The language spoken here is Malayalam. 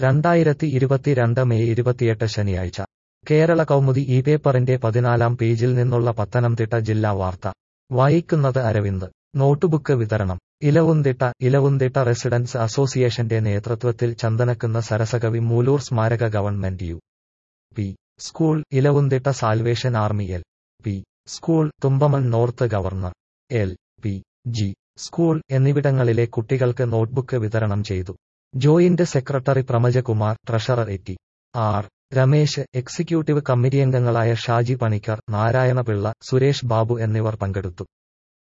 രണ്ടായിരത്തി ഇരുപത്തിരണ്ട് മെയ് ഇരുപത്തിയെട്ട് ശനിയാഴ്ച കേരള കൗമുദി ഈ പേപ്പറിന്റെ പതിനാലാം പേജിൽ നിന്നുള്ള പത്തനംതിട്ട ജില്ലാ വാർത്ത വായിക്കുന്നത് അരവിന്ദ് നോട്ടുബുക്ക് വിതരണം ഇലവുന്തിട്ട ഇലവുന്തിട്ട റെസിഡൻസ് അസോസിയേഷന്റെ നേതൃത്വത്തിൽ ചന്ദനക്കുന്ന് സരസകവി മൂലൂർ സ്മാരക government U P school Ilavumthitta salvation army L P school Thumpamon north governor L P G school എന്നിവിടങ്ങളിലെ കുട്ടികൾക്ക് നോട്ട്ബുക്ക് വിതരണം ചെയ്തു ജോയിന്റ് സെക്രട്ടറി പ്രമജകുമാർ ട്രഷറർ എറ്റി ആർ രമേശ് എക്സിക്യൂട്ടീവ് കമ്മിറ്റിയംഗങ്ങളായ ഷാജി പണിക്കർ നാരായണപിള്ള സുരേഷ് ബാബു എന്നിവർ പങ്കെടുത്തു